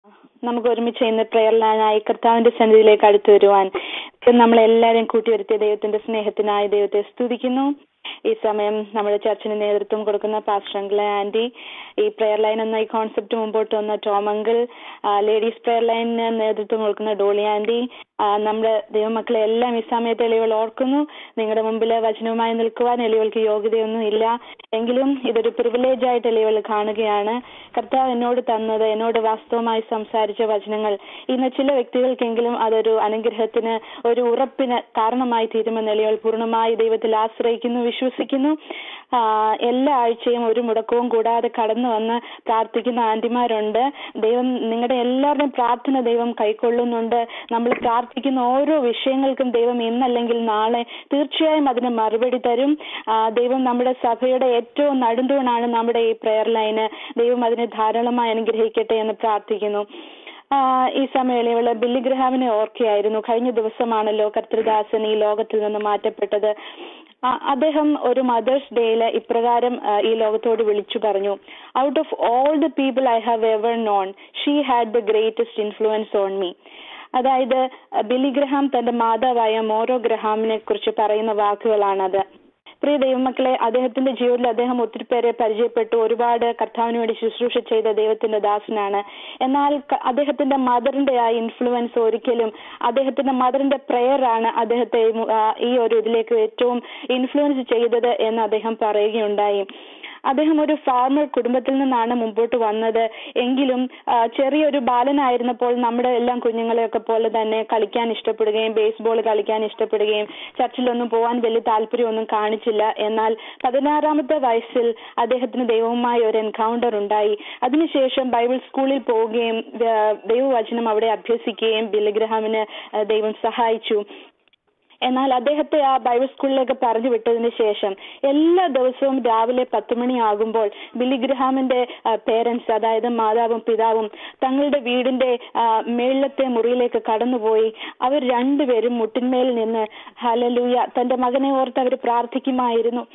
നമുക്ക് ഒരുമിച്ച് ഇന്ന് പ്രയറിലാനായി കർത്താവിന്റെ സന്നിധിയിലേക്ക് അടുത്തു വരുവാൻ നമ്മളെല്ലാവരും കൂട്ടിവരുത്തിയ ദൈവത്തിന്റെ സ്നേഹത്തിനായി ദൈവത്തെ സ്തുതിക്കുന്നു ഈ സമയം നമ്മുടെ ചർച്ചിന് നേതൃത്വം കൊടുക്കുന്ന പാസ്റ്റർ അങ്കിള ആന്റി ഈ പ്രയർ ലൈൻ എന്ന ഈ കോൺസെപ്റ്റ് മുമ്പോട്ട് വന്ന ടോം അങ്കിൾ ലേഡീസ് പ്രയർ ലൈനിന് നേതൃത്വം കൊടുക്കുന്ന ഡോളി ആന്റി ആ, നമ്മുടെ ദൈവമക്കളെ എല്ലാം ഈ സമയത്ത് എളിവൾ ഓർക്കുന്നു നിങ്ങളുടെ മുമ്പിൽ വചനവുമായി നിൽക്കുവാൻ എളിവൾക്ക് യോഗ്യതയൊന്നും ഇല്ല എങ്കിലും ഇതൊരു പ്രിവിലേജ് ആയിട്ട് എളിവൾ കാണുകയാണ് കർത്താവ് എന്നോട് തന്നത് എന്നോട് വാസ്തവമായി സംസാരിച്ച വചനങ്ങൾ ഇന്ന് ചില വ്യക്തികൾക്കെങ്കിലും അതൊരു അനുഗ്രഹത്തിന് ഒരു ഉറപ്പിന് കാരണമായി തീരുമെന്ന് എളിവൾ പൂർണ്ണമായി ദൈവത്തിൽ ആശ്രയിക്കുന്നു വിശ്വസിക്കുന്നു ആ, എല്ലാ ആഴ്ചയും ഒരു മുടക്കവും കൂടാതെ കടന്നു വന്ന് പ്രാർത്ഥിക്കുന്ന ആന്റിമാരുണ്ട് ദൈവം നിങ്ങളുടെ എല്ലാവരുടെയും പ്രാർത്ഥന ദൈവം കൈക്കൊള്ളുന്നുണ്ട് നമ്മൾ പ്രാർത്ഥിക്കുന്ന ഓരോ വിഷയങ്ങൾക്കും ദൈവം ഇന്നല്ലെങ്കിൽ നാളെ തീർച്ചയായും അതിന് മറുപടി തരും ആ, ദൈവം നമ്മുടെ സഭയുടെ ഏറ്റവും നടുന്തൂണാണ് നമ്മുടെ ഈ പ്രെയർ ലൈന് ദൈവം അതിനെ ധാരാളമായി അനുഗ്രഹിക്കട്ടെ എന്ന് പ്രാർത്ഥിക്കുന്നു ആ, ഈ സമയങ്ങളിൽ ബില്ലി ഗ്രഹാമിനെ ഓർക്കുകയായിരുന്നു കഴിഞ്ഞ ദിവസമാണല്ലോ കർത്തൃദാസൻ ഈ ലോകത്തിൽ നിന്ന് മാറ്റപ്പെട്ടത് ആ, അദ്ദേഹം ഒരു മദേഴ്സ് ഡേയിൽ ഇപ്രകാരം ആ, ഈ ലോകത്തോട് വിളിച്ചു പറഞ്ഞു out of all the people I have ever known she had the greatest influence on me അതായത് ആ, ബില്ലി ഗ്രഹാം തന്റെ മാതാവായ മോരോ ഗ്രഹാമിനെ കുറിച്ച് പറയുന്ന വാക്കുകളാണത് പ്രിയ ദൈവമക്കളെ അദ്ദേഹത്തിന്റെ ജീവിതത്തിൽ അദ്ദേഹം ഒത്തിരി പേരെ പരിചയപ്പെട്ടു ഒരുപാട് കർത്താവിന് വേണ്ടി ശുശ്രൂഷ ചെയ്ത ദൈവത്തിന്റെ ദാസനാണ് എന്നാൽ ക- അദ്ദേഹത്തിന്റെ മദറിന്റെ ആ ഇൻഫ്ലുവൻസ് ഒരിക്കലും അദ്ദേഹത്തിന്റെ മദറിന്റെ പ്രെയർ ആണ് അദ്ദേഹത്തെ മു- ആ, ഈ ഒരു ഇതിലേക്ക് ഏറ്റവും ഇൻഫ്ലുവൻസ് ചെയ്തത് എന്ന് അദ്ദേഹം പറയുകയുണ്ടായി അദ്ദേഹം ഒരു ഫാർമർ കുടുംബത്തിൽ നിന്നാണ് മുമ്പോട്ട് വന്നത് എങ്കിലും ആ, ചെറിയൊരു ബാലനായിരുന്നപ്പോൾ നമ്മുടെ എല്ലാം കുഞ്ഞുങ്ങളെയൊക്കെ പോലെ തന്നെ കളിക്കാൻ ഇഷ്ടപ്പെടുകയും ബേസ്ബോൾ കളിക്കാൻ ഇഷ്ടപ്പെടുകയും ചർച്ചിലൊന്നും പോകാൻ വലിയ താല്പര്യമൊന്നും കാണിച്ചില്ല എന്നാൽ പതിനാറാമത്തെ വയസ്സിൽ അദ്ദേഹത്തിന് ദൈവവുമായി ഒരു എൻകൗണ്ടർ ഉണ്ടായി അതിനുശേഷം ബൈബിൾ സ്കൂളിൽ പോവുകയും ആ, ദൈവവചനം അവിടെ അഭ്യസിക്കുകയും ബില്ലിഗ്രഹാമിന് ആ, ദൈവം സഹായിച്ചു എന്നാൽ അദ്ദേഹത്തെ ആ ബൈബിൾ സ്കൂളിലേക്ക് പറഞ്ഞു വിട്ടതിന് ശേഷം എല്ലാ ദിവസവും രാവിലെ പത്ത് മണിയാകുമ്പോൾ ബില്ലി ഗ്രഹാമിന്റെ പേരൻസ് അതായത് മാതാവും പിതാവും തങ്ങളുടെ വീടിന്റെ ആ, മേളിലത്തെ മുറിയിലേക്ക് കടന്നുപോയി അവർ രണ്ടുപേരും മുട്ടിന്മേൽ നിന്ന് ഹലലൂയ തന്റെ മകനെ ഓർത്ത് അവർ പ്രാർത്ഥിക്കുമായിരുന്നു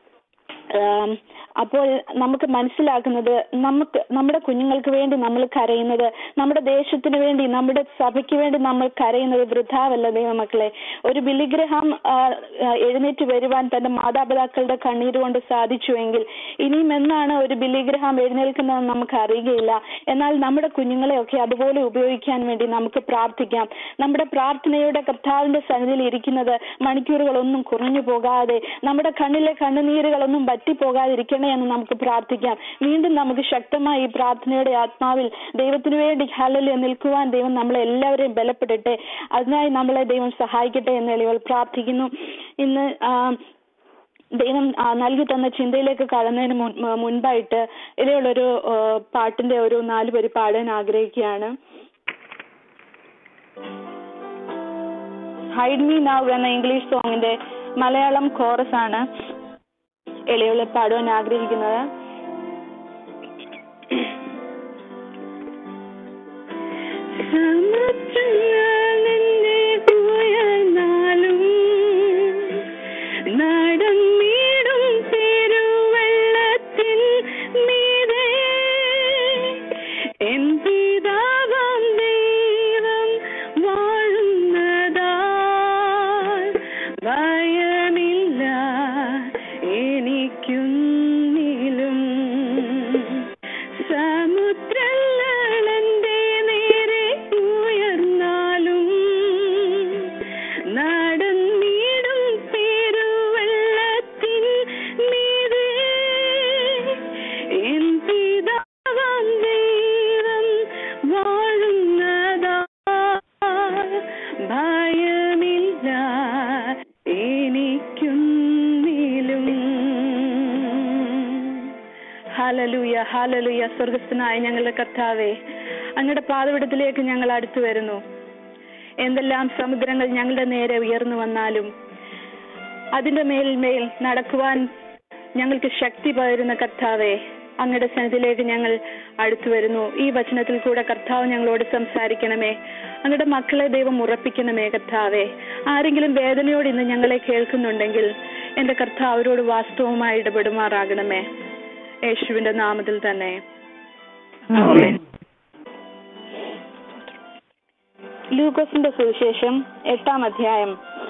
ആം, അപ്പോൾ നമുക്ക് മനസ്സിലാക്കുന്നത് നമുക്ക് നമ്മുടെ കുഞ്ഞുങ്ങൾക്ക് വേണ്ടി നമ്മൾ കരയുന്നത് നമ്മുടെ ദേശത്തിന് വേണ്ടി നമ്മുടെ സഭയ്ക്ക് വേണ്ടി നമ്മൾ കരയുന്നത് വൃഥാവല്ല ദൈവമക്കളെ ഒരു ബിലിഗ്രഹാം ആ, ആ, എഴുന്നേറ്റ് വരുവാൻ തന്റെ മാതാപിതാക്കളുടെ കണ്ണീര് കൊണ്ട് സാധിച്ചുവെങ്കിൽ ഇനിയും എന്നാണ് ഒരു ബിലിഗ്രഹാം എഴുന്നേൽക്കുന്നതെന്ന് നമുക്ക് അറിയുകയില്ല എന്നാൽ നമ്മുടെ കുഞ്ഞുങ്ങളെയൊക്കെ അതുപോലെ ഉപയോഗിക്കാൻ വേണ്ടി നമുക്ക് പ്രാർത്ഥിക്കാം നമ്മുടെ പ്രാർത്ഥനയുടെ കർത്താവിന്റെ സന്നിധിയിൽ ഇരിക്കുന്നത് മണിക്കൂറുകളൊന്നും കുറഞ്ഞു പോകാതെ നമ്മുടെ കണ്ണിലെ കണ്ണുനീരുകളൊന്നും വറ്റിപ്പോകാതിരിക്കണേ എന്ന് നമുക്ക് പ്രാർത്ഥിക്കാം വീണ്ടും നമുക്ക് ശക്തമായി ഈ പ്രാർത്ഥനയുടെ ആത്മാവിൽ ദൈവത്തിന് വേണ്ടി ഹലല് നിൽക്കുവാൻ ദൈവം നമ്മളെ എല്ലാവരെയും ബലപ്പെടട്ടെ അതിനായി നമ്മളെ ദൈവം സഹായിക്കട്ടെ എന്ന് എളിവൾ പ്രാർത്ഥിക്കുന്നു ഇന്ന് ആ, ദൈവം ആ, നൽകി തന്ന ചിന്തയിലേക്ക് കടന്നതിന് മുൻ- മ- മുൻപായിട്ട് ഇതിലുള്ളൊരു ആ, പാട്ടിന്റെ ഒരു നാല് വരി പാടാൻ ആഗ്രഹിക്കുകയാണ് ഹൈഡ് മീ നൗ എന്ന ഇംഗ്ലീഷ് സോങ്ങിന്റെ മലയാളം കോറസ് ആണ് എളിയുള്ള പാടുവാൻ ആഗ്രഹിക്കുന്നത് ഉയർന്നാലും നടന്നിടും പെരുവെള്ളത്തിൻ മീതെ എൻ പിതാവാം ദൈവം വാഴുന്നതാൽ ഭയമില്ല എനിക്കുന്നിലും സമുദ്രങ്ങളെന്റെ നേരെ ഉയർന്നാലും നടന്നിടും പെരുവെള്ളത്തിൻ മീതെ എൻ പിതാവാം ദൈവം വാഴുന്നതാ ഭയമില്ല എനിക്കുന്നിലും ഹാലലൂയ ഹാലലൂയ സ്വർഗസ്ഥനായ ഞങ്ങളുടെ കർത്താവേ അങ്ങയുടെ പാതപിടത്തിലേക്ക് ഞങ്ങൾ അടുത്തു വരുന്നു എന്തെല്ലാം സമുദ്രങ്ങൾ ഞങ്ങളുടെ നേരെ ഉയർന്നു വന്നാലും അതിന്റെ മേൽമേൽ നടക്കുവാൻ ഞങ്ങൾക്ക് ശക്തി പകരുന്ന കർത്താവെ അങ്ങയുടെ സന്നിധിയിലേക്ക് ഞങ്ങൾ അടുത്തു വരുന്നു ഈ വചനത്തിൽ കൂടെ കർത്താവ് ഞങ്ങളോട് സംസാരിക്കണമേ അങ്ങയുടെ മക്കളെ ദൈവം ഉറപ്പിക്കണമേ കർത്താവെ ആരെങ്കിലും വേദനയോട് ഇന്ന് ഞങ്ങളെ കേൾക്കുന്നുണ്ടെങ്കിൽ എന്റെ കർത്താവ് അവരോട് വാസ്തവമായി ഇടപെടുമാറാകണമേ യേശുവിന്റെ നാമത്തിൽ തന്നെ ആമേൻ. ലൂക്കോസിന്റെ സുവിശേഷം എട്ടാം അധ്യായം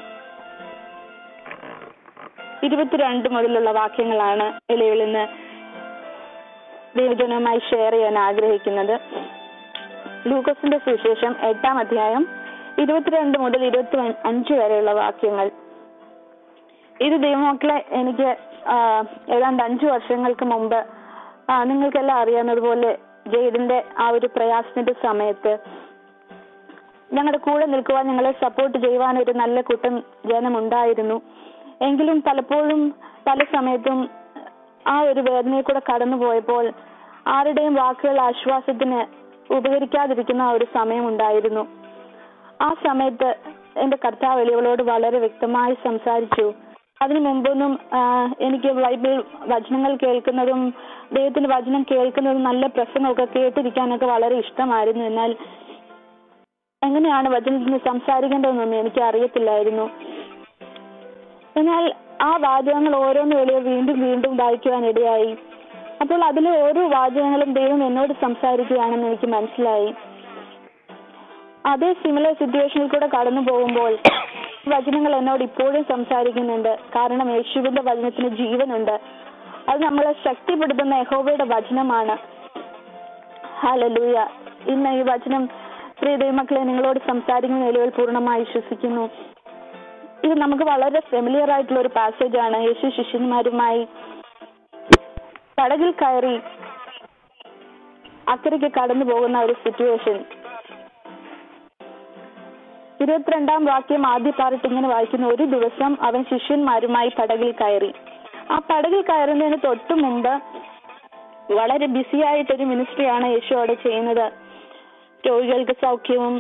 ഇരുപത്തിരണ്ട് മുതലുള്ള വാക്യങ്ങളാണ് എളിവിൽ നിന്ന് ദൈവജനവുമായി ഷെയർ ചെയ്യാൻ ആഗ്രഹിക്കുന്നത് ലൂക്കോസിന്റെ സുവിശേഷം എട്ടാം അധ്യായം ഇരുപത്തിരണ്ട് മുതൽ ഇരുപത്തി അഞ്ച് വരെയുള്ള വാക്യങ്ങൾ ഇത് ദൈവമക്കളെ എനിക്ക് ആ, ഏതാണ്ട് അഞ്ചു വർഷങ്ങൾക്ക് മുമ്പ് ആ, നിങ്ങൾക്കെല്ലാം അറിയാവുന്നതുപോലെ ജെയ്ഡിന്റെ ആ ഒരു പ്രയാസത്തിന്റെ സമയത്ത് ഞങ്ങളുടെ കൂടെ നിൽക്കുവാൻ ഞങ്ങളെ സപ്പോർട്ട് ചെയ്യുവാൻ ഒരു നല്ല കൂട്ടം ജനമുണ്ടായിരുന്നു എങ്കിലും പലപ്പോഴും പല സമയത്തും ആ ഒരു വേദനയെ കൂടെ കടന്നു പോയപ്പോൾ ആരുടെയും വാക്കുകൾ ആശ്വാസത്തിന് ഉപകരിക്കാതിരിക്കുന്ന ആ ഒരു സമയമുണ്ടായിരുന്നു ആ സമയത്ത് എന്റെ കർത്താവ് എളിയവളോട് വളരെ വ്യക്തമായി സംസാരിച്ചു അതിനു മുമ്പൊന്നും ആ, എനിക്ക് ബൈബിൾ വചനങ്ങൾ കേൾക്കുന്നതും ദൈവത്തിന്റെ വചനം കേൾക്കുന്നതും നല്ല പ്രസംഗമൊക്കെ കേട്ടിരിക്കാനൊക്കെ വളരെ ഇഷ്ടമായിരുന്നു എന്നാൽ എങ്ങനെയാണ് വചനത്തിന് സംസാരിക്കേണ്ടതെന്നൊന്നും എനിക്ക് അറിയത്തില്ലായിരുന്നു എന്നാൽ ആ വാചകങ്ങൾ ഓരോന്ന് വെളിയെ വീണ്ടും വീണ്ടും വായിക്കുവാൻ ഇടയായി അപ്പോൾ അതിലെ ഓരോ വാചകങ്ങളും ദൈവം എന്നോട് സംസാരിക്കുകയാണെന്ന് എനിക്ക് മനസ്സിലായി അതേ സിമിലർ സിറ്റുവേഷനിൽ കൂടെ കടന്നു പോകുമ്പോൾ വചനങ്ങൾ എന്നോട് ഇപ്പോഴും സംസാരിക്കുന്നുണ്ട് കാരണം യേശുവിന്റെ വചനത്തിന് ജീവനുണ്ട് അത് നമ്മളെ ശക്തിപ്പെടുത്തുന്ന യഹോവയുടെ വചനമാണ് ഹാലലൂയ ഇന്ന് ഈ വചനം പ്രിയ ദൈവമക്കളെ നിങ്ങളോട് സംസാരിക്കുന്ന നിലവിൽ പൂർണ്ണമായി വിശ്വസിക്കുന്നു ഇത് നമുക്ക് വളരെ ഫെമിലിയർ ആയിട്ടുള്ള ഒരു പാസേജ് ആണ് യേശു ശിഷ്യന്മാരുമായി പടകിൽ കയറി അക്കരയ്ക്ക് കടന്നു പോകുന്ന ഒരു സിറ്റുവേഷൻ ഇരുപത്തിരണ്ടാം വാക്യം ആദ്യ പാർട്ട് ഇങ്ങനെ വായിക്കുന്നു ഒരു ദിവസം അവൻ ശിഷ്യന്മാരുമായി പടകിൽ കയറി ആ പടകിൽ കയറുന്നതിന് തൊട്ടു മുമ്പ് വളരെ ബിസി ആയിട്ടൊരു മിനിസ്ട്രിയാണ് യേശു അവിടെ ചെയ്യുന്നത് രോഗികൾക്ക് സൗഖ്യവും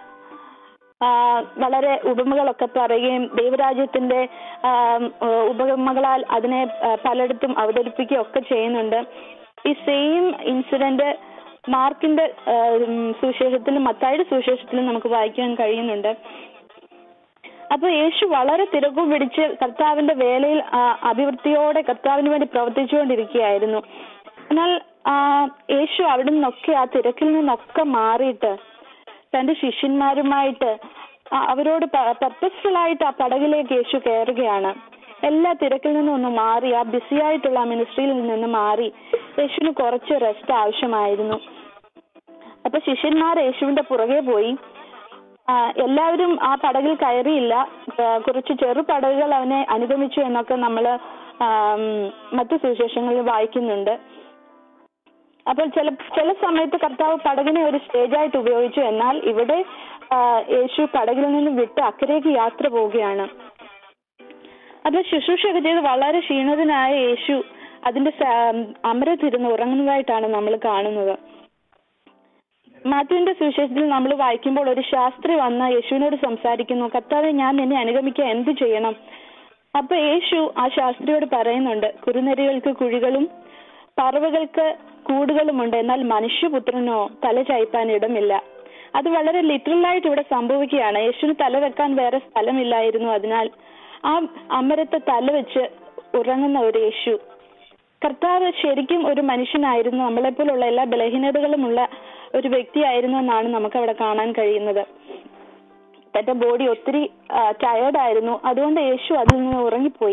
ആ, വളരെ ഉപമകളൊക്കെ പറയുകയും ദൈവരാജ്യത്തിന്റെ ആ, ഉപമകളാൽ അതിനെ ആ, പലയിടത്തും അവതരിപ്പിക്കുകയും ഒക്കെ ചെയ്യുന്നുണ്ട് ഈ സെയിം ഇൻസിഡന്റ് മാർക്കിന്റെ ആ, ഉം, സുവിശേഷത്തിലും മത്തായുടെ സുവിശേഷത്തിലും നമുക്ക് വായിക്കാൻ കഴിയുന്നുണ്ട് അപ്പൊ യേശു വളരെ തിരക്കു പിടിച്ച് കർത്താവിന്റെ വേലയിൽ ആ, അഭിവൃദ്ധിയോടെ കർത്താവിന് വേണ്ടി പ്രവർത്തിച്ചുകൊണ്ടിരിക്കുകയായിരുന്നു എന്നാൽ ആ, യേശു അവിടെ നിന്നൊക്കെ ആ തിരക്കിൽ നിന്നൊക്കെ മാറിയിട്ട് തന്റെ ശിഷ്യന്മാരുമായിട്ട് ആ, അവരോട് പർപ്പസ്ഫുൾ ആയിട്ട് ആ പടകിലേക്ക് യേശു കയറുകയാണ് എല്ലാ തിരക്കിൽ നിന്നും ഒന്ന് മാറി ആ ബിസി ആയിട്ടുള്ള ആ മിനിസ്ട്രിയിൽ നിന്ന് മാറി യേശുവിന് കുറച്ച് റെസ്റ്റ് ആവശ്യമായിരുന്നു അപ്പൊ ശിഷ്യന്മാർ യേശുവിന്റെ പുറകെ പോയി ആ, എല്ലാവരും ആ പടകിൽ കയറിയില്ല ആ, കുറച്ച് ചെറു പടകുകൾ അവനെ അനുഗമിച്ചു എന്നൊക്കെ നമ്മള് ആം, മറ്റു സുവിശേഷങ്ങളിൽ വായിക്കുന്നുണ്ട് അപ്പോൾ ചില ചില സമയത്ത് കർത്താവ് പടകിനെ ഒരു സ്റ്റേജായിട്ട് ഉപയോഗിച്ചു എന്നാൽ ഇവിടെ ആ, യേശു പടകിൽ നിന്ന് വിട്ട് അക്കരയ്ക്ക് യാത്ര പോവുകയാണ് അപ്പൊ ശുശ്രൂഷയൊക്കെ ചെയ്ത് വളരെ ക്ഷീണിതനായ യേശു അതിന്റെ സ- അമരത്തിരുന്ന് ഉറങ്ങുന്നതായിട്ടാണ് നമ്മൾ കാണുന്നത് മാത്യുവിന്റെ സുവിശേഷത്തിൽ നമ്മൾ വായിക്കുമ്പോൾ ഒരു ശാസ്ത്രി വന്ന യേശുവിനോട് സംസാരിക്കുന്നു കർത്താവെ ഞാൻ നിന്നെ അനുഗമിക്കാൻ എന്ത് ചെയ്യണം അപ്പൊ യേശു ആ ശാസ്ത്രിയോട് പറയുന്നുണ്ട് കുറുനരികൾക്ക് കുഴികളും പറവകൾക്ക് കൂടുകളുമുണ്ട് എന്നാൽ മനുഷ്യപുത്രനോ തല ചായ്പാൻ ഇടമില്ല അത് വളരെ ലിറ്ററൽ ആയിട്ട് ഇവിടെ സംഭവിക്കുകയാണ് യേശുവിന് തല വെക്കാൻ വേറെ സ്ഥലമില്ലായിരുന്നു അതിനാൽ ആ അമരത്തെ തല വെച്ച് ഉറങ്ങുന്ന ഒരു യേശു കർത്താവ് ശരിക്കും ഒരു മനുഷ്യനായിരുന്നു നമ്മളെപ്പോലുള്ള എല്ലാ ബലഹീനതകളുമുള്ള ഒരു വ്യക്തിയായിരുന്നു എന്നാണ് നമുക്ക് അവിടെ കാണാൻ കഴിയുന്നത് തന്റെ ബോഡി ഒത്തിരി ടയേർഡ് ആയിരുന്നു അതുകൊണ്ട് യേശു അതിൽ നിന്ന് ഉറങ്ങിപ്പോയി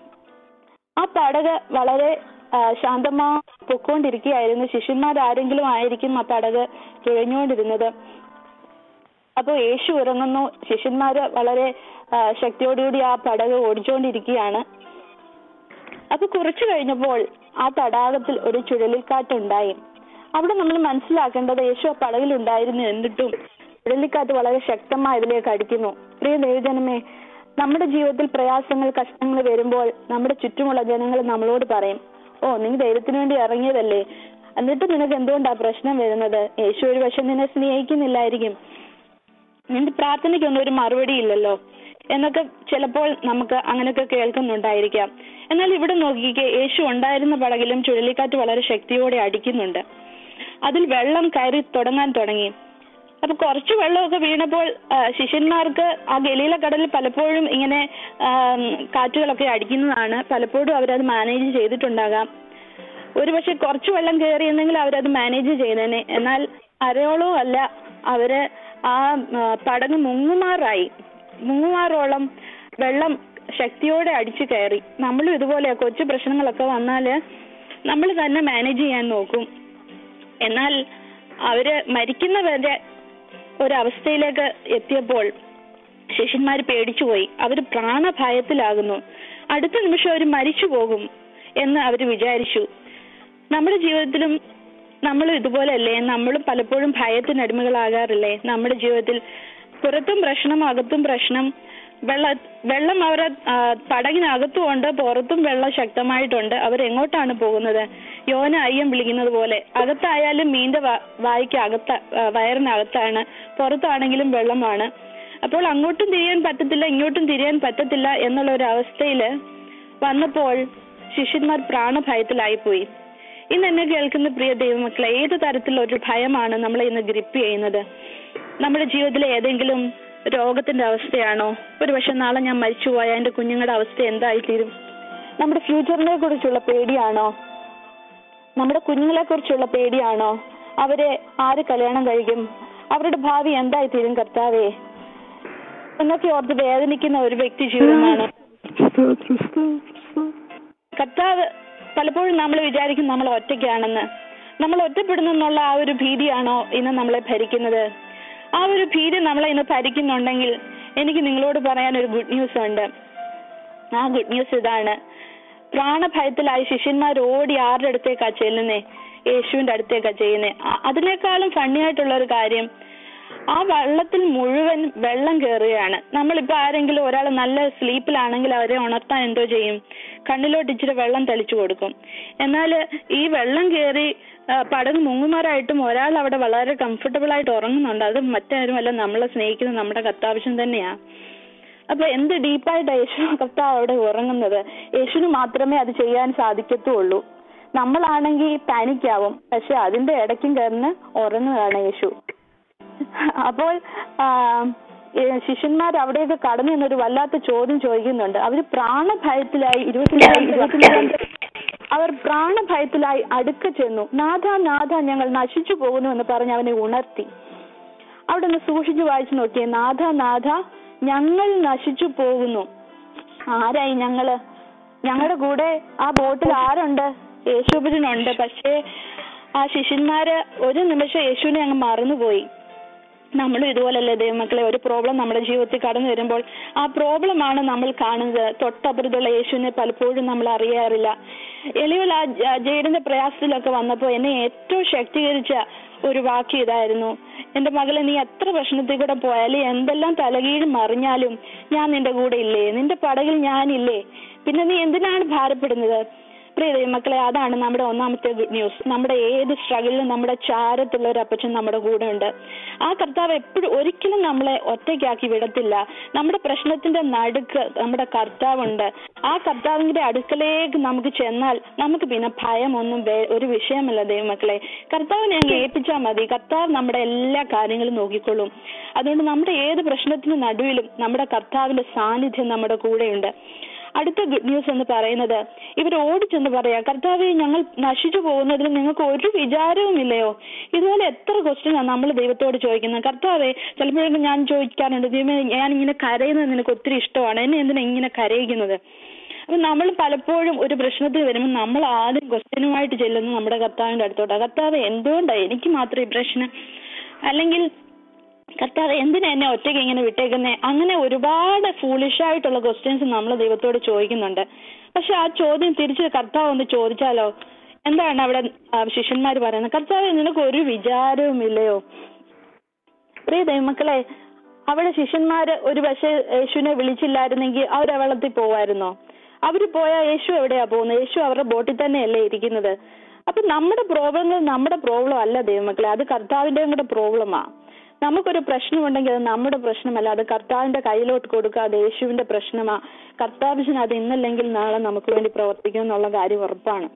ആ പടക വളരെ ആ, ശാന്തമായി പൊക്കോണ്ടിരിക്കുകയായിരുന്നു ശിഷ്യന്മാരാരെങ്കിലും ആയിരിക്കും ആ പടക് തുഴഞ്ഞുകൊണ്ടിരുന്നത് അപ്പൊ യേശു ഉറങ്ങുന്നു ശിഷ്യന്മാര് വളരെ ആ, ശക്തിയോടുകൂടി ആ പടക് ഓടിച്ചുകൊണ്ടിരിക്കുകയാണ് അപ്പൊ കുറച്ചു കഴിഞ്ഞപ്പോൾ ആ തടാകത്തിൽ ഒരു ചുഴലിക്കാറ്റുണ്ടായി അവിടെ നമ്മൾ മനസ്സിലാക്കേണ്ടത് യേശു ആ പടകിലുണ്ടായിരുന്നു എന്നിട്ടും ചുഴലിക്കാറ്റ് വളരെ ശക്തമായി ഇതിലേക്ക് അടിക്കുന്നു പ്രിയ ദൈവജനമേ നമ്മുടെ ജീവിതത്തിൽ പ്രയാസങ്ങൾ കഷ്ടങ്ങൾ വരുമ്പോൾ നമ്മുടെ ചുറ്റുമുള്ള ജനങ്ങൾ നമ്മളോട് പറയും ഓ നീ ദൈവത്തിന് വേണ്ടി ഇറങ്ങിയതല്ലേ എന്നിട്ട് നിനക്ക് എന്തുകൊണ്ടാ പ്രശ്നം വരുന്നത് യേശു ഒരു പക്ഷെ നിന്നെ സ്നേഹിക്കുന്നില്ലായിരിക്കും നിന്റെ പ്രാർത്ഥനയ്ക്കൊന്നും ഒരു മറുപടി ഇല്ലല്ലോ എന്നൊക്കെ ചിലപ്പോൾ നമുക്ക് അങ്ങനെയൊക്കെ കേൾക്കുന്നുണ്ടായിരിക്കാം എന്നാൽ ഇവിടെ നോക്കിക്കേ യേശു ഉണ്ടായിരുന്ന പടകിലും ചുഴലിക്കാറ്റ് വളരെ ശക്തിയോടെ അടിക്കുന്നുണ്ട് അതിൽ വെള്ളം കയറി തുടങ്ങാൻ തുടങ്ങി അപ്പൊ കുറച്ച് വെള്ളമൊക്കെ വീണപ്പോൾ ആ, ശിഷ്യന്മാർക്ക് ആ ഗലീല കടലിൽ പലപ്പോഴും ഇങ്ങനെ ആം, കാറ്റുകളൊക്കെ അടിക്കുന്നതാണ് പലപ്പോഴും അവരത് മാനേജ് ചെയ്തിട്ടുണ്ടാകാം ഒരുപക്ഷെ കുറച്ച് വെള്ളം കയറിയെന്നെങ്കിൽ അവരത് മാനേജ് ചെയ്തേനെ എന്നാൽ അരയോളവും അല്ല അവര് ആ ആ, പടങ്ങ് മുങ്ങുമാറായി മുങ്ങുമാറോളം വെള്ളം ശക്തിയോടെ അടിച്ചു കയറി നമ്മളും ഇതുപോലെ കൊച്ചു പ്രശ്നങ്ങളൊക്കെ വന്നാല് നമ്മൾ തന്നെ മാനേജ് ചെയ്യാൻ നോക്കും എന്നാൽ അവര് മരിക്കുന്നവരെ ഒരവസ്ഥയിലേക്ക് എത്തിയപ്പോൾ ശിഷ്യന്മാർ പേടിച്ചുപോയി അവർ പ്രാണഭയത്തിലാകുന്നു അടുത്ത നിമിഷം അവർ മരിച്ചു പോകും എന്ന് അവർ വിചാരിച്ചു നമ്മുടെ ജീവിതത്തിലും നമ്മൾ ഇതുപോലല്ലേ നമ്മളും പലപ്പോഴും ഭയത്തിന് അടിമകളാകാറില്ലേ നമ്മുടെ ജീവിതത്തിൽ പുറത്തും പ്രശ്നം അകത്തും പ്രശ്നം വെള്ള വെള്ളം അവരെ ആ, പടകിനകത്തും ഉണ്ട് പുറത്തും വെള്ളം ശക്തമായിട്ടുണ്ട് അവർ എങ്ങോട്ടാണ് പോകുന്നത് യോന അയ്യം വിളിക്കുന്നത് പോലെ അകത്തായാലും മീന്റെ വാ- വായ്ക്ക് അകത്ത ആ, വയറിനകത്താണ് പുറത്താണെങ്കിലും വെള്ളമാണ് അപ്പോൾ അങ്ങോട്ടും തിരിയാൻ പറ്റത്തില്ല ഇങ്ങോട്ടും തിരിയാൻ പറ്റത്തില്ല എന്നുള്ള ഒരു അവസ്ഥയില് വന്നപ്പോൾ ശിഷ്യന്മാർ പ്രാണഭയത്തിലായി പോയി ഇന്ന് എന്നെ കേൾക്കുന്ന പ്രിയ ദൈവമക്കളെ ഏത് തരത്തിലുള്ള ഒരു ഭയമാണ് നമ്മളെ ഇന്ന് ഗ്രിപ്പ് ചെയ്യുന്നത് നമ്മുടെ ജീവിതത്തിലെ ഏതെങ്കിലും രോഗത്തിന്റെ അവസ്ഥയാണോ ഒരു പക്ഷെ നാളെ ഞാൻ മരിച്ചുപോയ എന്റെ കുഞ്ഞുങ്ങളുടെ അവസ്ഥ എന്തായിത്തീരും നമ്മുടെ ഫ്യൂച്ചറിനെ കുറിച്ചുള്ള പേടിയാണോ നമ്മുടെ കുഞ്ഞുങ്ങളെ കുറിച്ചുള്ള പേടിയാണോ അവരെ ആര് കല്യാണം കഴിക്കും അവരുടെ ഭാവി എന്തായിത്തീരും കർത്താവേ എന്നൊക്കെ ഓർത്ത് വേദനിക്കുന്ന ഒരു വ്യക്തി ജീവിതമാണ് സ്തോത്രം സ്തോത്രം സ്തോത്രം കർത്താവ് പലപ്പോഴും നമ്മൾ വിചാരിക്കും നമ്മൾ ഒറ്റയ്ക്കാണെന്ന് നമ്മൾ ഒറ്റപ്പെടുന്നെന്നുള്ള ആ ഒരു ഭീതിയാണോ ഇന്ന് നമ്മളെ ഭരിക്കുന്നത് ആ ഒരു ഭീതി നമ്മളെ ഇന്ന് ഭരിക്കുന്നുണ്ടെങ്കിൽ എനിക്ക് നിങ്ങളോട് പറയാൻ ഒരു ഗുഡ് ന്യൂസ് ഉണ്ട് ആ ഗുഡ് ന്യൂസ് ഇതാണ് പ്രാണഭയത്തിലായി ശിഷ്യന്മാർ ഓടി ആരുടെ അടുത്തേക്കാ ചെല്ലുന്നേ യേശുവിന്റെ അടുത്തേക്കാ ചെയ്യുന്നേ അ- അതിനേക്കാളും ഫണ്ണിയായിട്ടുള്ള ഒരു കാര്യം ആ വെള്ളത്തിൽ മുഴുവൻ വെള്ളം കയറുകയാണ് നമ്മളിപ്പോ ആരെങ്കിലും ഒരാൾ നല്ല സ്ലീപ്പിലാണെങ്കിൽ അവരെ ഉണർത്താൻ എന്തോ ചെയ്യും കണ്ണിലോട്ട് ഇച്ചിരി വെള്ളം തളിച്ചു കൊടുക്കും എന്നാൽ ഈ വെള്ളം കയറി ആ, പടങ്ങ് മുങ്ങുമാറായിട്ടും ഒരാൾ അവിടെ വളരെ കംഫർട്ടബിൾ ആയിട്ട് ഉറങ്ങുന്നുണ്ട് അത് മറ്റാരുമല്ല നമ്മളെ സ്നേഹിക്കുന്ന നമ്മുടെ കർത്താവശ്യം തന്നെയാ അപ്പൊ എന്ത് ഡീപ്പായിട്ട് യേശു കർത്താവ് അവിടെ ഉറങ്ങുന്നത് യേശുവിന് മാത്രമേ അത് ചെയ്യാൻ സാധിക്കത്തുള്ളൂ നമ്മളാണെങ്കിൽ പാനിക് ആവും പക്ഷെ അതിന്റെ ഇടയ്ക്കും കയറിന് ഉറങ്ങുകയാണ് യേശു അപ്പോൾ ആ, ഏ, ശിഷ്യന്മാർ അവിടെയൊക്കെ കടന്നു എന്നൊരു വല്ലാത്ത ചോദ്യം ചോദിക്കുന്നുണ്ട് അവര് പ്രാണഭയത്തിലായി ഇരുപത്തിനാല് ഇരുപത്തിനാല് അവർ പ്രാണഭയത്തിലായി അടുക്ക ചെന്നു നാഥ നാഥ ഞങ്ങൾ നശിച്ചു പോകുന്നു എന്ന് പറഞ്ഞ് അവനെ ഉണർത്തി അവിടെ നിന്ന് സൂക്ഷിച്ചു വായിച്ചു നോക്കിയേ നാഥ നാഥ ഞങ്ങൾ നശിച്ചു പോകുന്നു ആരായി ഞങ്ങള് ഞങ്ങളുടെ കൂടെ ആ ബോട്ടിൽ ആരുണ്ട് യേശുബിനുണ്ട് പക്ഷേ ആ ശിഷ്യന്മാര് ഒരു നിമിഷം യേശുവിനെ അങ്ങ് മറന്നുപോയി നമ്മളും ഇതുപോലല്ലേ ദൈവമക്കളെ ഒരു പ്രോബ്ലം നമ്മുടെ ജീവിതത്തിൽ കടന്നു വരുമ്പോൾ ആ പ്രോബ്ലം ആണ് നമ്മൾ കാണുന്നത് തൊട്ടപ്പുറത്തുള്ള യേശുവിനെ പലപ്പോഴും നമ്മൾ അറിയാറില്ല എളിവൽ ആ ജ- ജെയ്ഡിന്റെ പ്രയാസത്തിലൊക്കെ വന്നപ്പോൾ എന്നെ ഏറ്റവും ശക്തീകരിച്ച ഒരു വാക്യം ഇതായിരുന്നു എന്റെ മകളെ നീ എത്ര പ്രശ്നത്തിൽ കൂടെ പോയാലും എന്തെല്ലാം തലകീഴും മറിഞ്ഞാലും ഞാൻ നിന്റെ കൂടെ ഇല്ലേ നിന്റെ പടകിൽ ഞാനില്ലേ പിന്നെ നീ എന്തിനാണ് ഭാരപ്പെടുന്നത് പ്രിയ ദൈവമക്കളെ അതാണ് നമ്മുടെ ഒന്നാമത്തെ ഗുഡ് ന്യൂസ് നമ്മുടെ ഏത് സ്ട്രഗിളിലും നമ്മുടെ ചാരത്തുള്ള ഒരു അപ്പച്ചൻ നമ്മുടെ കൂടെ ഉണ്ട് ആ കർത്താവ് എപ്പോഴും ഒരിക്കലും നമ്മളെ ഒറ്റയ്ക്കാക്കി വിടത്തില്ല നമ്മുടെ പ്രശ്നത്തിന്റെ നടുക്ക് നമ്മുടെ കർത്താവുണ്ട് ആ കർത്താവിന്റെ അടുക്കലേക്ക് നമുക്ക് ചെന്നാൽ നമുക്ക് പിന്നെ ഭയമൊന്നും വേ- ഒരു വിഷയമല്ല ദൈവമക്കളെ കർത്താവിനെ അങ്ങ് ഏൽപ്പിച്ചാൽ മതി കർത്താവ് നമ്മുടെ എല്ലാ കാര്യങ്ങളും നോക്കിക്കൊള്ളും അതുകൊണ്ട് നമ്മുടെ ഏത് പ്രശ്നത്തിന് നടുവിലും നമ്മുടെ കർത്താവിന്റെ സാന്നിധ്യം നമ്മുടെ കൂടെയുണ്ട് അടുത്ത ഗുഡ് ന്യൂസ് എന്ന് പറയുന്നത് ഇവർ ഓടിച്ചെന്ന് പറയാ കർത്താവെ ഞങ്ങൾ നശിച്ചു പോകുന്നതിൽ നിങ്ങൾക്ക് ഒരു വിചാരവും ഇല്ലയോ ഇതുപോലെ എത്ര ക്വസ്റ്റ്യൻ ആണ് നമ്മൾ ദൈവത്തോട് ചോദിക്കുന്നത് കർത്താവെ ചിലപ്പോഴൊക്കെ ഞാൻ ചോദിക്കാറുണ്ട് ദൈവമേ ഞാൻ ഇങ്ങനെ കരയുന്നത് നിനക്ക് ഒത്തിരി ഇഷ്ടമാണ് എന്നെ എന്തിനാ ഇങ്ങനെ കരയിക്കുന്നത് അപ്പൊ നമ്മൾ പലപ്പോഴും ഒരു പ്രശ്നത്തിൽ വരുമ്പോൾ നമ്മൾ ആദ്യം ക്വസ്റ്റ്യനുമായിട്ട് ചെല്ലുന്നു നമ്മുടെ കർത്താവിന്റെ അടുത്തോട്ട് കർത്താവ് എന്തുകൊണ്ടാ എനിക്ക് മാത്രം ഈ പ്രശ്നം അല്ലെങ്കിൽ കർത്താവ് എന്തിനാ എന്നെ ഒറ്റയ്ക്ക് ഇങ്ങനെ വിട്ടേക്കുന്നേ അങ്ങനെ ഒരുപാട് ഫൂളിഷ് ആയിട്ടുള്ള ക്വസ്റ്റ്യൻസ് നമ്മൾ ദൈവത്തോട് ചോദിക്കുന്നുണ്ട് പക്ഷെ ആ ചോദ്യം തിരിച്ച് കർത്താവ് ഒന്ന് ചോദിച്ചാലോ എന്താണ് അവിടെ ആ, ശിഷ്യന്മാര് പറയുന്നത് കർത്താവ് നിനക്ക് ഒരു വിചാരവും ഇല്ലയോ പ്രിയ ദൈവമക്കളെ അവിടെ ശിഷ്യന്മാര് ഒരു പക്ഷേ യേശുവിനെ വിളിച്ചില്ലായിരുന്നെങ്കിൽ അവർ ആ വെള്ളത്തിൽ പോവായിരുന്നോ അവര് പോയാൽ യേശു എവിടെയാ പോകുന്നത് യേശു അവരുടെ ബോട്ടിൽ തന്നെയല്ലേ ഇരിക്കുന്നത് അപ്പൊ നമ്മുടെ പ്രോബ്ലങ്ങൾ നമ്മുടെ പ്രോബ്ലം അല്ല ദൈവമക്കളെ അത് കർത്താവിന്റെയും കൂടെ പ്രോബ്ലമാ നമുക്കൊരു പ്രശ്നമുണ്ടെങ്കിൽ അത് നമ്മുടെ പ്രശ്നമല്ല അത് കർത്താവിന്റെ കയ്യിലോട്ട് കൊടുക്കുക അത് യേശുവിന്റെ പ്രശ്നമാ കർത്താവിന് അത് ഇന്നല്ലെങ്കിൽ നാളെ നമുക്ക് വേണ്ടി പ്രവർത്തിക്കും എന്നുള്ള കാര്യം ഉറപ്പാണ്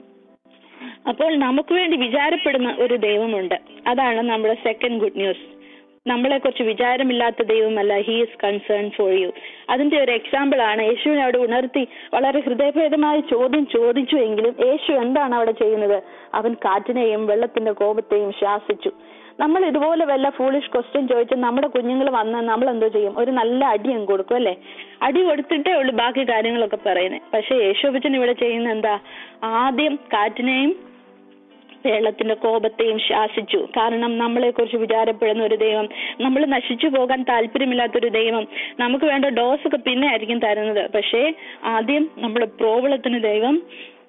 അപ്പോൾ നമുക്ക് വേണ്ടി വിചാരപ്പെടുന്ന ഒരു ദൈവമുണ്ട് അതാണ് നമ്മുടെ സെക്കൻഡ് ഗുഡ് ന്യൂസ് നമ്മളെ കുറിച്ച് വിചാരമില്ലാത്ത ദൈവമല്ല he is concern for you അതിന്റെ ഒരു എക്സാമ്പിൾ ആണ് യേശുവിനെ അവിടെ ഉണർത്തി വളരെ ഹൃദയഭേദമായ ചോദ്യം ചോദിച്ചു എങ്കിലും യേശു എന്താണ് അവിടെ ചെയ്യുന്നത് അവൻ കാറ്റിനെയും വെള്ളത്തിന്റെ കോപത്തെയും ശാസിച്ചു നമ്മൾ ഇതുപോലെ വല്ല ഫൂളിഷ് ക്വസ്റ്റ്യൻ ചോദിച്ച് നമ്മുടെ കുഞ്ഞുങ്ങൾ വന്ന് നമ്മൾ എന്തോ ചെയ്യും ഒരു നല്ല അടി അങ്ങ് കൊടുക്കും അല്ലേ അടി കൊടുത്തിട്ടേ ഉള്ളൂ ബാക്കി കാര്യങ്ങളൊക്കെ പറയുന്നത് പക്ഷെ യേശോബച്ചൻ ഇവിടെ ചെയ്യുന്ന എന്താ ആദ്യം കാറ്റിനെയും വെള്ളത്തിന്റെ കോപത്തെയും ശാസിച്ചു കാരണം നമ്മളെ കുറിച്ച് വിചാരപ്പെടുന്ന ഒരു ദൈവം നമ്മൾ നശിച്ചു പോകാൻ താല്പര്യമില്ലാത്തൊരു ദൈവം നമുക്ക് വേണ്ട ഡോസ് ഒക്കെ പിന്നെ ആയിരിക്കും തരുന്നത് പക്ഷേ ആദ്യം നമ്മുടെ പ്രോബ്ലത്തിന് ദൈവം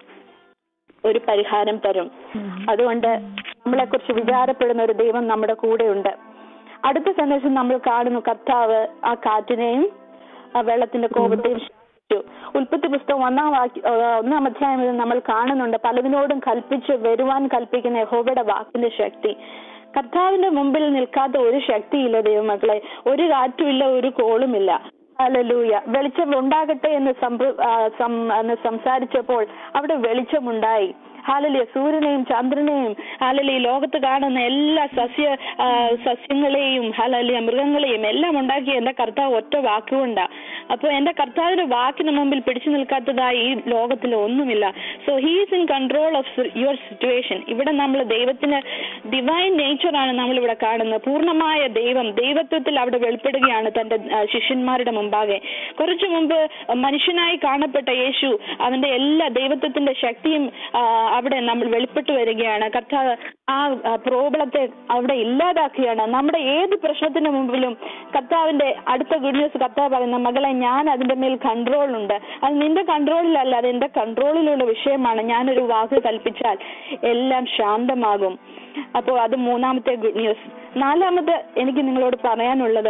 ഒരു പരിഹാരം തരും അതുകൊണ്ട് നമ്മളെ കുറിച്ച് വിചാരപ്പെടുന്ന ഒരു ദൈവം നമ്മുടെ കൂടെയുണ്ട് അടുത്ത സന്ദേശം നമ്മൾ കാണുന്നു കർത്താവ് ആ കാറ്റിനെയും ആ വെള്ളത്തിന്റെ കോപത്തെയും ശാസിച്ചു ഉൽപ്പത്തി പുസ്തകം ഒന്നാം വാക്യ ആ, ഒന്നാം അധ്യായം മുതൽ നമ്മൾ കാണുന്നുണ്ട് പലതിനോടും കൽപ്പിച്ച് വരുവാൻ കൽപ്പിക്കുന്ന യഹോവയുടെ വാക്കിന്റെ ശക്തി കർത്താവിന്റെ മുമ്പിൽ നിൽക്കാത്ത ഒരു ശക്തിയില്ല ദൈവമക്കളെ ഒരു കാറ്റുമില്ല ഒരു കോളുമില്ല ഹല്ലേലൂയ വെളിച്ചം ഉണ്ടാകട്ടെ എന്ന് സംഭ- ആ, സം- എന്ന് സംസാരിച്ചപ്പോൾ അവിടെ വെളിച്ചമുണ്ടായി ഹാലലിയ സൂര്യനെയും ചന്ദ്രനെയും ഹാലലി ലോകത്ത് കാണുന്ന എല്ലാ സസ്യ ആ, സസ്യങ്ങളെയും ഹാലലിയ മൃഗങ്ങളെയും എല്ലാം ഉണ്ടാക്കി എന്റെ കർത്താവ് ഒറ്റ വാക്കുകൊണ്ടാ അപ്പൊ എന്റെ കർത്താവിന്റെ വാക്കിന് മുമ്പിൽ പിടിച്ചു നിൽക്കാത്തതായി ഈ ലോകത്തിൽ ഒന്നുമില്ല so he's in control of your situation ഇവിടെ നമ്മൾ ദൈവത്തിന്റെ ഡിവൈൻ നേച്ചറാണ് നമ്മൾ ഇവിടെ കാണുന്നത് പൂർണ്ണമായ ദൈവം ദൈവത്വത്തിൽ അവിടെ വെളിപ്പെടുകയാണ് തന്റെ ആ, ശിഷ്യന്മാരുടെ മുമ്പാകെ കുറച്ചു മുമ്പ് മനുഷ്യനായി കാണപ്പെട്ട യേശു അവന്റെ എല്ലാ ദൈവത്വത്തിന്റെ ശക്തിയും ആ, അവിടെ നമ്മൾ വെളിപ്പെട്ടു വരികയാണ് കർത്താവ് ആ പ്രോബ്ലത്തെ അവിടെ ഇല്ലാതാക്കുകയാണ് നമ്മുടെ ഏത് പ്രശ്നത്തിന് മുമ്പിലും കർത്താവിന്റെ അടുത്ത ഗുഡ് ന്യൂസ് കർത്താവ് പറയുന്ന മകളെ ഞാൻ അതിന്റെ മേൽ കൺട്രോൾ ഉണ്ട് അത് നിന്റെ കൺട്രോളിലല്ല അത് എന്റെ കൺട്രോളിലുള്ള വിഷയമാണ് ഞാനൊരു വാക്ക് കൽപ്പിച്ചാൽ എല്ലാം ശാന്തമാകും അപ്പോൾ അത് മൂന്നാമത്തെ ഗുഡ് ന്യൂസ് നാലാമത് എനിക്ക് നിങ്ങളോട് പറയാനുള്ളത്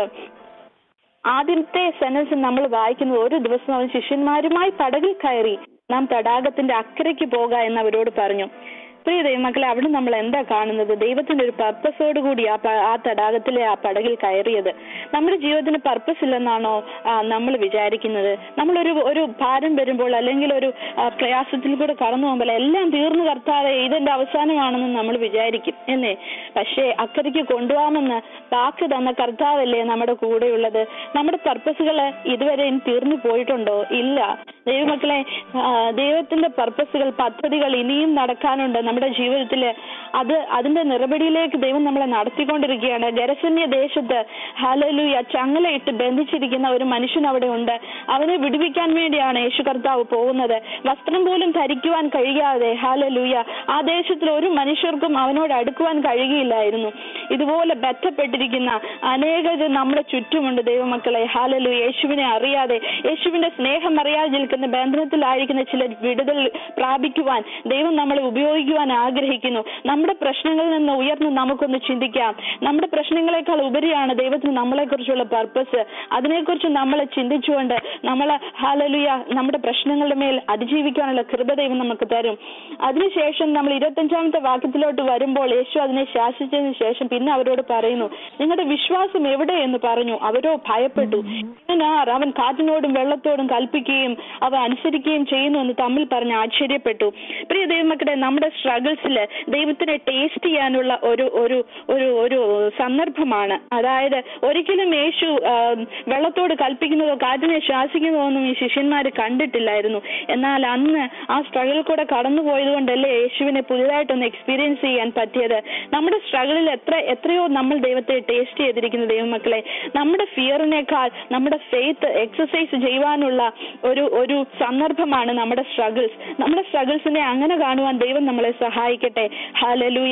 ആദ്യത്തെ സെനൻസ് നമ്മൾ വായിക്കുന്നത് ഒരു ദിവസം അവൻ ശിഷ്യന്മാരുമായി പടകിൽ കയറി നാം തടാകത്തിന്റെ അക്കരയ്ക്ക് പോക എന്ന് അവരോട് പറഞ്ഞു പ്രിയ ദൈവമക്കളെ അവിടെ നമ്മൾ എന്താ കാണുന്നത് ദൈവത്തിന്റെ ഒരു പർപ്പസോട് കൂടി ആ പ- ആ തടാകത്തിലെ ആ പടകിൽ കയറിയത് നമ്മുടെ ജീവിതത്തിന് പർപ്പസ് ഇല്ലെന്നാണോ നമ്മൾ വിചാരിക്കുന്നത് നമ്മളൊരു ഒരു ഭാരം വരുമ്പോൾ അല്ലെങ്കിൽ ഒരു ആ, പ്രയാസത്തിൽ കൂടെ കടന്നു പോകുമ്പോൾ എല്ലാം തീർന്നു കർത്താതെ ഇതെന്റെ അവസാനമാണെന്ന് നമ്മൾ വിചാരിക്കും അല്ലേ പക്ഷേ അക്കരയ്ക്ക് കൊണ്ടുപോകാമെന്ന് വാക്ക് തന്ന കർത്താവല്ലേ നമ്മുടെ കൂടെയുള്ളത് നമ്മുടെ പർപ്പസുകൾ ഇതുവരെ ഇനി തീർന്നു പോയിട്ടുണ്ടോ ഇല്ല ദൈവമക്കളെ ആ, ദൈവത്തിന്റെ പർപ്പസുകൾ പദ്ധതികൾ ഇനിയും നടക്കാനുണ്ട് നമ്മുടെ ജീവിതത്തില് അത് അതിന്റെ നിറപടിയിലേക്ക് ദൈവം നമ്മളെ നടത്തിക്കൊണ്ടിരിക്കുകയാണ് ഗരസന്യ ദേശത്ത് ഹാലലൂയ ചങ്ങലയിട്ട് ബന്ധിച്ചിരിക്കുന്ന ഒരു മനുഷ്യൻ അവിടെ ഉണ്ട് അവനെ വിടുവിക്കാൻ വേണ്ടിയാണ് യേശു കർത്താവ് പോകുന്നത് വസ്ത്രം പോലും ധരിക്കുവാൻ കഴിയാതെ ഹാലലൂയ ആ ദേശത്തിൽ ഒരു മനുഷ്യർക്കും അവനോട് അടുക്കുവാൻ കഴിയുകയില്ലായിരുന്നു ഇതുപോലെ ബന്ധപ്പെട്ടിരിക്കുന്ന അനേകർ നമ്മുടെ ചുറ്റുമുണ്ട് ദൈവമക്കളെ ഹാലലു യേശുവിനെ അറിയാതെ യേശുവിന്റെ സ്നേഹം അറിയാതെ നിൽക്കുന്ന ബന്ധനത്തിലായിരിക്കുന്ന ചിലർ വിടുതൽ പ്രാപിക്കുവാൻ ദൈവം നമ്മളെ ഉപയോഗിക്കുവാൻ ആഗ്രഹിക്കുന്നു നമ്മുടെ പ്രശ്നങ്ങളിൽ നിന്ന് ഉയർന്ന് നമുക്കൊന്ന് ചിന്തിക്കാം നമ്മുടെ പ്രശ്നങ്ങളെക്കാൾ ഉപരിയാണ് ദൈവത്തിന് നമ്മളെ കുറിച്ചുള്ള പർപ്പസ് അതിനെക്കുറിച്ച് നമ്മൾ ചിന്തിച്ചുകൊണ്ട് നമ്മൾ ഹാലലുയ നമ്മുടെ പ്രശ്നങ്ങളുടെ മേൽ അതിജീവിക്കാനുള്ള കൃപ ദൈവം നമുക്ക് തരും അതിനുശേഷം നമ്മൾ ഇരുപത്തഞ്ചാമത്തെ വാക്യത്തിലോട്ട് വരുമ്പോൾ യേശു അതിനെ ശാസിച്ചതിന് ശേഷം പിന്നെ അവരോട് പറയുന്നു നിങ്ങളുടെ വിശ്വാസം എവിടെ എന്ന് പറഞ്ഞു അവരോ ഭയപ്പെട്ടു ഇവനാർ അവൻ കാറ്റിനോടും വെള്ളത്തോടും കൽപ്പിക്കുകയും അവ അനുസരിക്കുകയും ചെയ്യുന്നു എന്ന് തമ്മിൽ പറഞ്ഞ് ആശ്ചര്യപ്പെട്ടു പ്രിയ ദൈവമക്കളെ നമ്മുടെ സ്ട്രഗിൾസിൽ ദൈവത്തിനെ ടേസ്റ്റ് ചെയ്യാനുള്ള ഒരു ഒരു ഒരു ഒരു സന്ദർഭമാണ് അതായത് ഒരിക്കലും യേശു ആ, വെള്ളത്തോട് കൽപ്പിക്കുന്നതോ കാറ്റിനെ ശ്വാസിക്കുന്നതോ ഒന്നും ഈ ശിഷ്യന്മാർ കണ്ടിട്ടില്ലായിരുന്നു എന്നാൽ അന്ന് ആ സ്ട്രഗിൾ കൂടെ കടന്നുപോയത് കൊണ്ടല്ലേ യേശുവിനെ പുതിയതായിട്ടൊന്ന് എക്സ്പീരിയൻസ് ചെയ്യാൻ പറ്റിയത് നമ്മുടെ സ്ട്രഗിളിൽ എത്ര എത്രയോ നമ്മൾ ദൈവത്തെ ടേസ്റ്റ് ചെയ്തിരിക്കുന്ന ദൈവമക്കളെ നമ്മുടെ ഫിയറിനേക്കാൾ നമ്മുടെ ഫെയ്ത്ത് എക്സസൈസ് ചെയ്യുവാനുള്ള ഒരു ഒരു സന്ദർഭമാണ് നമ്മുടെ സ്ട്രഗിൾസ് നമ്മുടെ സ്ട്രഗിൾസിനെ അങ്ങനെ കാണുവാൻ ദൈവം നമ്മളെ സഹായിക്കട്ടെ ഹാലലൂയ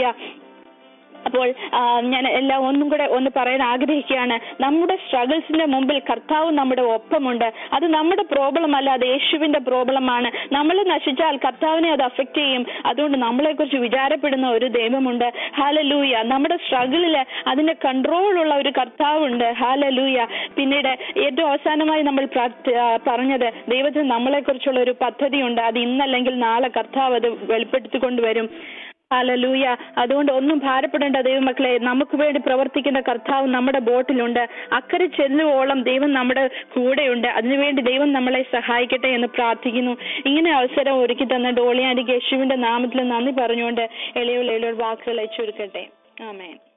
അപ്പോൾ ആ, ഞാൻ എല്ലാം ഒന്നും കൂടെ ഒന്ന് പറയാൻ ആഗ്രഹിക്കുകയാണ് നമ്മുടെ സ്ട്രഗിൾസിന്റെ മുമ്പിൽ കർത്താവ് നമ്മുടെ ഒപ്പമുണ്ട് അത് നമ്മുടെ പ്രോബ്ലം അല്ല അത് യേശുവിന്റെ പ്രോബ്ലമാണ് നമ്മൾ നശിച്ചാൽ കർത്താവിനെ അത് അഫക്റ്റ് ചെയ്യും അതുകൊണ്ട് നമ്മളെ കുറിച്ച് വിചാരപ്പെടുന്ന ഒരു ദൈവമുണ്ട് ഹാലലൂയ നമ്മുടെ സ്ട്രഗിളിൽ അതിന്റെ കൺട്രോൾ ഉള്ള ഒരു കർത്താവുണ്ട് ഹാലലൂയ പിന്നീട് ഏറ്റവും അവസാനമായി നമ്മൾ പ്രാർത്ഥ- ആ, പറഞ്ഞത് ദൈവത്തിന് നമ്മളെ കുറിച്ചുള്ള ഒരു പദ്ധതിയുണ്ട് അത് ഇന്നല്ലെങ്കിൽ നാളെ കർത്താവ് അത് വെളിപ്പെടുത്തിക്കൊണ്ടുവരും ഹല്ലേലൂയ അതുകൊണ്ട് ഒന്നും ഭാരപ്പെടേണ്ട ദൈവമക്കളെ നമുക്ക് വേണ്ടി പ്രവർത്തിക്കുന്ന കർത്താവ് നമ്മുടെ ബോട്ടിലുണ്ട് അക്കരെ ചെല്ലുവോളം ദൈവം നമ്മുടെ കൂടെയുണ്ട് അതിനുവേണ്ടി ദൈവം നമ്മളെ സഹായിക്കട്ടെ എന്ന് പ്രാർത്ഥിക്കുന്നു ഇങ്ങനെ അവസരം ഒരുക്കി തന്ന ഡോളിയാൻഡിക്ക് യേശുവിന്റെ നാമത്തിൽ നന്ദി പറഞ്ഞുകൊണ്ട് എളിയോൾ എളിയോൾ വാക്കുകളെ ചുരുക്കട്ടെ ആമേൻ